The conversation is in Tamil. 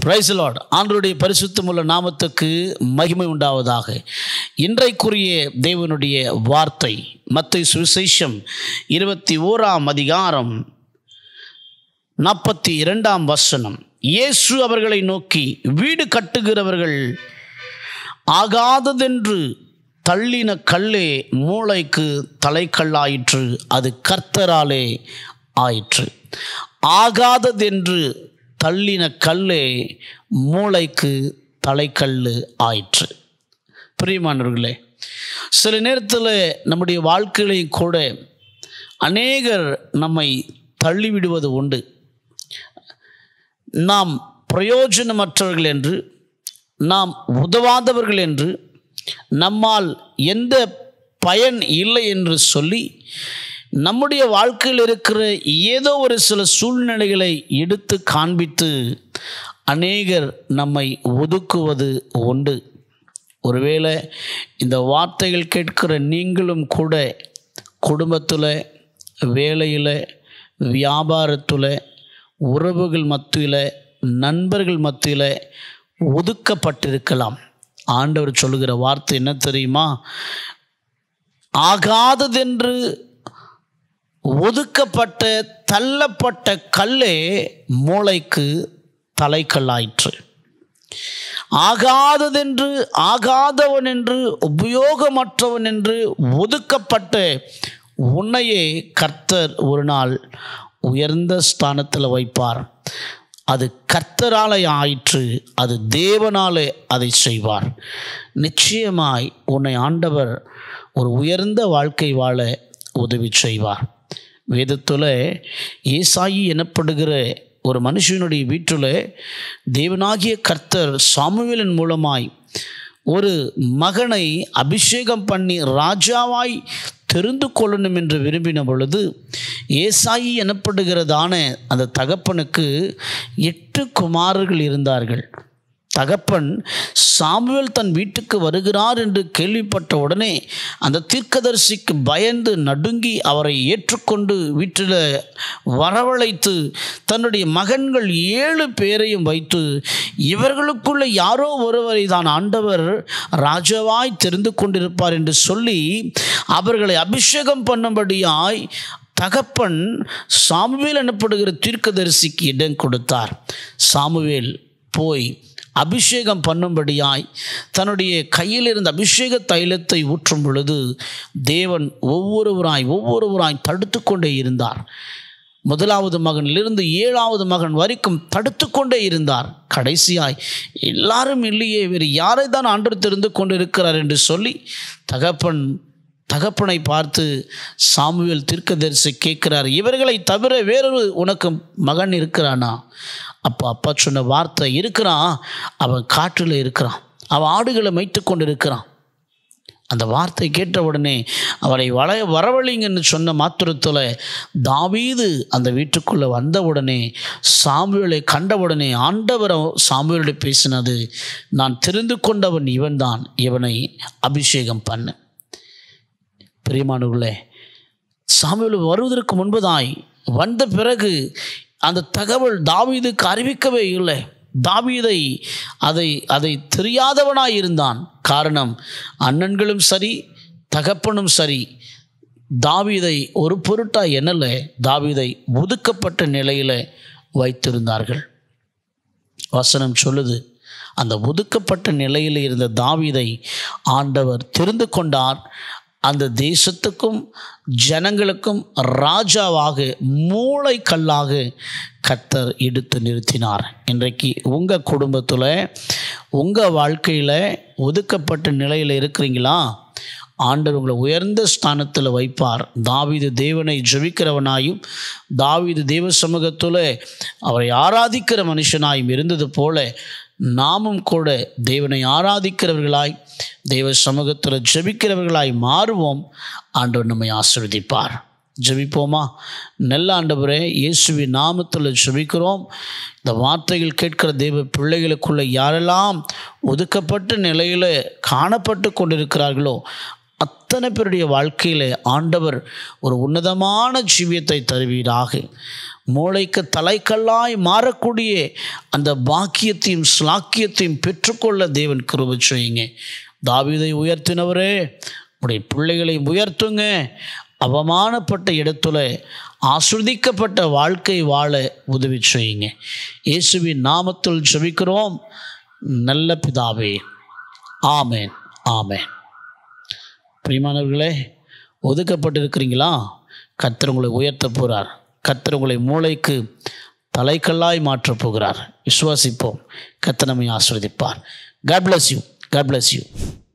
பிரைஸ் லார்ட் ஆண்டருடைய பரிசுத்தமுள்ள நாமத்துக்கு மகிமை உண்டாவதாக இன்றைக்குரிய தேவனுடைய வார்த்தை மத்தை சுவிசேஷம் இருபத்தி ஓராம் அதிகாரம் நாற்பத்தி இரண்டாம் வசனம் இயேசு அவர்களை நோக்கி வீடு கட்டுகிறவர்கள் ஆகாததென்று தள்ளின கல்லே மூளைக்கு தலைக்கல்லாயிற்று அது கர்த்தராலே ஆயிற்று ஆகாததென்று தள்ளின கல்லே மூளைக்கு தலைக்கல்லு ஆயிற்று பிரியமானவர்களே சில நேரத்தில் நம்முடைய வாழ்க்கையிலையும் கூட அநேகர் நம்மை தள்ளிவிடுவது உண்டு நாம் பிரயோஜனமற்றவர்கள் என்று நாம் உதவாதவர்கள் என்று நம்மால் எந்த பயன் இல்லை என்று சொல்லி நம்முடைய வாழ்க்கையில் இருக்கிற ஏதோ ஒரு சில சூழ்நிலைகளை எடுத்து காண்பித்து அநேகர் நம்மை ஒதுக்குவது உண்டு ஒருவேளை இந்த வார்த்தைகள் கேட்கிற நீங்களும் கூட குடும்பத்தில் வேலையில் வியாபாரத்தில் உறவுகள் மத்தியில் நண்பர்கள் மத்தியில் ஒதுக்கப்பட்டிருக்கலாம் ஆண்டவர் சொல்லுகிற வார்த்தை என்ன தெரியுமா ஆகாததென்று ஒதுக்கப்பட்ட தள்ளப்பட்ட கல்லே மூளைக்கு தலைக்கல்லாயிற்று ஆகாததென்று ஆகாதவன் என்று உபயோகமற்றவன் என்று ஒதுக்கப்பட்ட உன்னையே கர்த்தர் ஒரு நாள் உயர்ந்த ஸ்தானத்தில் வைப்பார் அது கர்த்தராலே ஆயிற்று அது தேவனாலே அதை செய்வார் நிச்சயமாய் உன்னை ஆண்டவர் ஒரு உயர்ந்த வாழ்க்கை வாழ உதவி செய்வார் வேதத்தில் ஏசாயி எனப்படுகிற ஒரு மனுஷனுடைய வீட்டில் தேவனாகிய கர்த்தர் சாமுவேலின் மூலமாய் ஒரு மகனை அபிஷேகம் பண்ணி ராஜாவாய் தெரிந்து கொள்ளணும் என்று விரும்பின பொழுது ஏசாயி எனப்படுகிறதான அந்த தகப்பனுக்கு எட்டு குமாரர்கள் இருந்தார்கள் தகப்பன் சாமுவேல் தன் வீட்டுக்கு வருகிறார் என்று கேள்விப்பட்ட உடனே அந்த தீர்க்கதரிசிக்கு பயந்து நடுங்கி அவரை ஏற்றுக்கொண்டு வீட்டில் வரவழைத்து தன்னுடைய மகன்கள் ஏழு பேரையும் வைத்து இவர்களுக்குள்ள யாரோ ஒருவரை தான் ஆண்டவர் ராஜாவாய் தெரிந்து கொண்டிருப்பார் என்று சொல்லி அவர்களை அபிஷேகம் பண்ணும்படியாய் தகப்பன் சாமுவேல் எனப்படுகிற தீர்க்கதரிசிக்கு இடம் கொடுத்தார் சாமுவேல் போய் அபிஷேகம் பண்ணும்படியாய் தன்னுடைய கையில் இருந்த அபிஷேக தைலத்தை ஊற்றும் பொழுது தேவன் ஒவ்வொருவராய் ஒவ்வொருவராய் தடுத்து கொண்டே இருந்தார் முதலாவது மகனிலிருந்து ஏழாவது மகன் வரைக்கும் தடுத்து கொண்டே இருந்தார் கடைசியாய் எல்லாரும் இல்லையே வேறு யாரை தான் ஆண்டு தெரிந்து கொண்டிருக்கிறார் என்று சொல்லி தகப்பன் தகப்பனை பார்த்து சாமுவேல் தீர்க்கதரிசி கேட்கிறார் இவர்களை தவிர வேறொரு உனக்கு மகன் இருக்கிறானா அப்போ அப்பா சொன்ன வார்த்தை இருக்கிறான் அவன் காற்றில் இருக்கிறான் அவன் ஆடுகளை மேய்த்து கொண்டு இருக்கிறான் அந்த வார்த்தை கேட்ட உடனே அவரை வள வரவழிங்கன்னு சொன்ன மாத்திரத்தில் தாவீது அந்த வீட்டுக்குள்ளே வந்த உடனே சாமுவேலை கண்டவுடனே ஆண்டவர் சாமுவேலோடு பேசினது நான் தெரிந்து கொண்டவன் இவன்தான் இவனை அபிஷேகம் பண்ண பிரியமானவர்களே சாமுவேல் வருவதற்கு முன்பதாய் வந்த பிறகு அந்த தகவல் தாவீதுக்கு அறிவிக்கவே இல்லை தாவீதை அதை அதை தெரியாதவனாய் இருந்தான் காரணம் அண்ணன்களும் சரி தகப்பனும் சரி தாவீதை ஒரு பொருட்டாய் எண்ணல தாவீதை ஒதுக்கப்பட்ட நிலையில் வைத்திருந்தார்கள் வசனம் சொல்லுது அந்த ஒதுக்கப்பட்ட நிலையில் இருந்த தாவீதை ஆண்டவர் தெரிந்து கொண்டார் அந்த தேசத்துக்கும் ஜனங்களுக்கும் ராஜாவாக மூளைக்கல்லாக கத்தர் எடுத்து நிறுத்தினார் இன்றைக்கு உங்கள் குடும்பத்தில் உங்கள் வாழ்க்கையில் ஒதுக்கப்பட்ட நிலையில் இருக்கிறீங்களா ஆண்டவர் உங்களை உயர்ந்த ஸ்தானத்தில் வைப்பார் தாவீது தேவனை ஜெபிக்கிறவனாயும் தாவீது தேவ சமூகத்தில் அவரை ஆராதிக்கிற மனுஷனாயும் இருந்தது போல நாமும் கூட தேவனை ஆராதிக்கிறவர்களாய் தெய்வ சமூகத்தில் ஜெபிக்கிறவர்களாய் மாறுவோம் ஆண்டவர் நம்மை ஆசிர்வதிப்பார் ஜெபிப்போமா நல்ல ஆண்டவரே இயேசுவின் நாமத்தில் ஜெபிக்கிறோம் இந்த வார்த்தைகள் கேட்கிற தெய்வ பிள்ளைகளுக்குள்ள யாரெல்லாம் ஒதுக்கப்பட்ட நிலையில் காணப்பட்டு கொண்டிருக்கிறார்களோ அத்தனை பேருடைய வாழ்க்கையில் ஆண்டவர் ஒரு உன்னதமான ஜீவியத்தை தருவீராக மூளைக்கு தலைக்கல்லாய் மாறக்கூடிய அந்த பாக்கியத்தையும் ஸ்லாக்கியத்தையும் பெற்றுக்கொள்ள தேவன் கிருபை செய்யுங்க தாவீதை உயர்த்தினவரே உடைய பிள்ளைகளை உயர்த்துங்க அவமானப்பட்ட இடத்துல ஆஸ்வதிக்கப்பட்ட வாழ்க்கை வாழ உதவி செய்யுங்க இயேசுவின் நாமத்தில் ஜெபிக்கிறோம் நல்ல பிதாவே ஆமேன் ஆமேன் பிரியமானவர்களே ஒதுக்கப்பட்டிருக்கிறீங்களா கர்த்தர் உங்களை உயர்த்த போகிறார் கர்த்தர் உங்களை மூளைக்கு தலைக்கல்லாய் மாற்றப் போகிறார் விசுவாசிப்போம் கர்த்தர் நம்மை ஆஸ்வதிப்பார் God bless you God bless you